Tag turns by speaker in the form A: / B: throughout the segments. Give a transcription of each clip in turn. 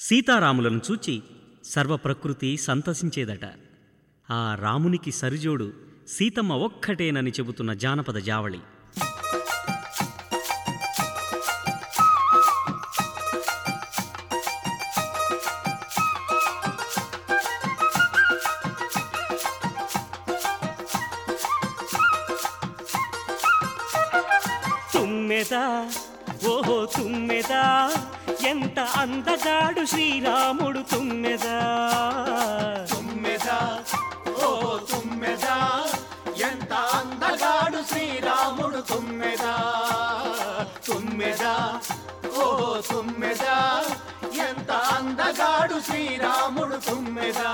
A: సీతారాములను చూచి సర్వప్రకృతి సంతసించేదట ఆ రామునికి సరిజోడు సీతమ్మ ఒక్కటేనని చెబుతున్న జానపద జావళి తుమ్మెదా ఓహో తుమ్మెదా ఎంత అందగాడు శ్రీరాముడు తుమ్మెదా
B: తుమ్మెదా ఓ తుమ్మెదా ఎంత అందగాడు శ్రీరాముడు తుమ్మెదా తుమ్మెదా ఓ తుమ్మెదా ఎంత అందగాడు శ్రీరాముడు తుమ్మెదా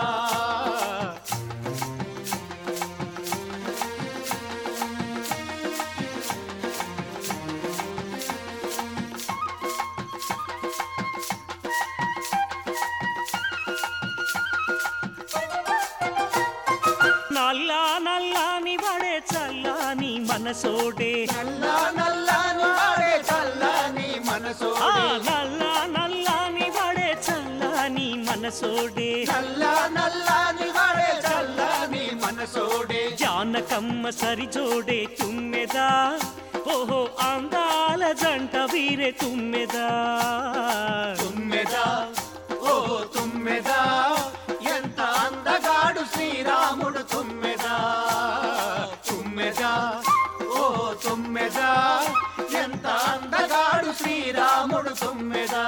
A: నల్లా నల్లాని వాడే చల్లాని మనసోడే
B: నల్ల నల్లని వాడే చల్లని
A: ఆ
B: మనసోడే
A: నల్లా నల్లాని వాడే చల్లాని మనసోడే
B: నల్ల నల్లని వాడే చల్లని మనసోడే
A: జానకమ్మ సరిజోడే తుమ్మెదా ఓహో అందాల జంట వీరే తుమ్మెదా
B: తుమ్మెదా ఓ తుమ్మెదా ఎంత అందగాడు శ్రీరాముడు తుమ్మెదా తుమ్మెదా ఓ తుమ్మెదా ఎంత అందగాడు శ్రీరాముడు తుమ్మెదా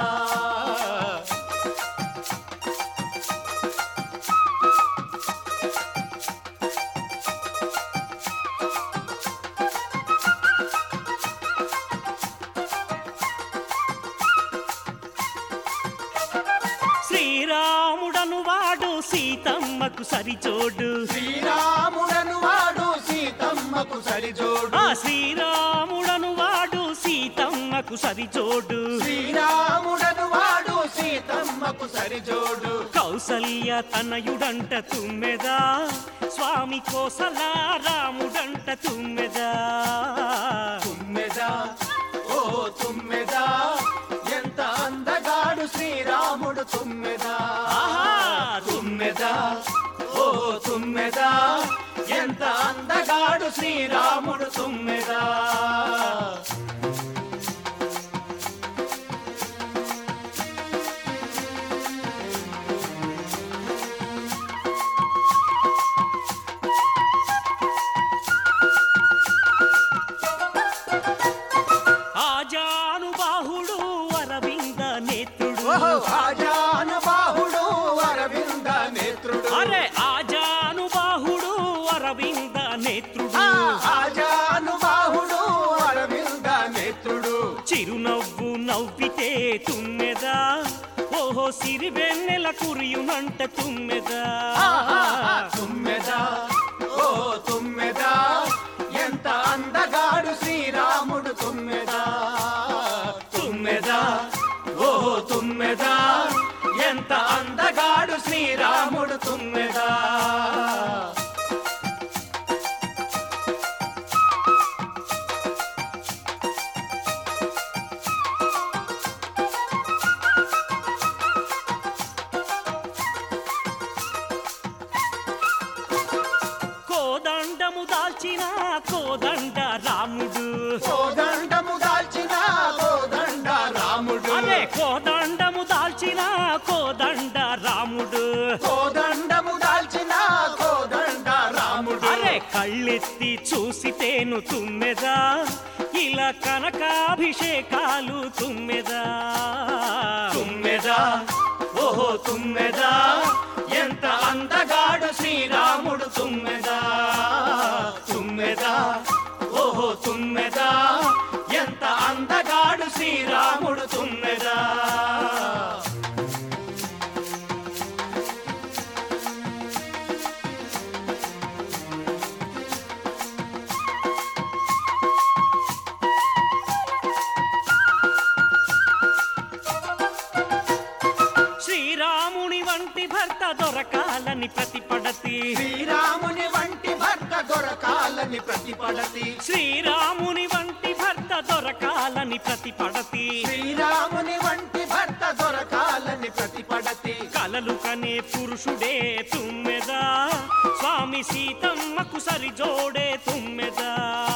A: శ్రీరాముడను వాడు సీతమ్మకు సరిజోడు
B: శ్రీరాముడను వాడు సీతమ్మకు సరిజోడు
A: ఆ శ్రీరాముడను వాడు సీతమ్మకు సరిజోడు
B: శ్రీరాముడను వాడు సీతమ్మకు సరిజోడు
A: కౌసల్య తనయుడంట తుమ్మెదా స్వామి కోసల రాముడంట తుమ్మెదా
B: తుమ్మెదా ఓ తుమ్మెదా ఎంత అందగాడు శ్రీరాముడు తుమ్మెదా
A: ఆహా!
B: తుమ్మెదా ఓ తుమ్మెదా ఎంత అందగాడు శ్రీరాముడు తుమ్మెదా
A: ఆజానుబాహుడు అరవింద నేత్రుడు
B: ఓహో ఆజానుబాహుడు అరవింద నేత్రుడు
A: అరే ఆజానుబాహుడు అరవింద నేత్రుడు
B: ఆ ఆజానుబాహుడు అరవింద నేత్రుడు
A: చిరునవ్వు నవ్వితే తుమ్మెదా ఓహో సిరివెన్నెల కురియునంట తుమ్మెదా
B: ఆహాహా, తుమ్మెదా ఓ తుమ్మెదా ఎంత అందగాడు శ్రీరాముడు తుమ్మెదా తుమ్మెదా ఓ తుమ్మెదా ఎంత అందగాడు శ్రీరాముడు తుమ్మెదా
A: కోదండము దాల్చిన కోదండ రాముడు
B: కోదండము దాల్చిన కోదండ రాముడు
A: అదే కోదండము దాల్చిన కోదండ రాముడు
B: కోదండము దాల్చిన కోదండ రాముడు
A: అరే కళ్ళెత్తి చూసితేను తుమ్మెదా ఇలా కనకాభిషేకాలు తుమ్మెదా
B: తుమ్మెదా ఓహో తుమ్మెదా ఎంత అందగాడు శ్రీరాముడు తుమ్మెదా తుమ్మెదా ఓహో తుమ్మెదా ఎంత అందగాడు శ్రీరాముడు తుమ్మెదా
A: శ్రీరాముని వంటి భర్త దొరకాలని ప్రతిపడతి
B: శ్రీరాముని వంటి భర్త దొరకాలని ప్రతిపడతి
A: శ్రీరాముని వంటి భర్త దొరకాలని ప్రతిపడతి
B: శ్రీరాముని వంటి భర్త దొరకాలని ప్రతిపడతి
A: కలలు కనే పురుషుడే తుమ్మెదా స్వామి సీతమ్మకు సరిజోడే తుమ్మెదా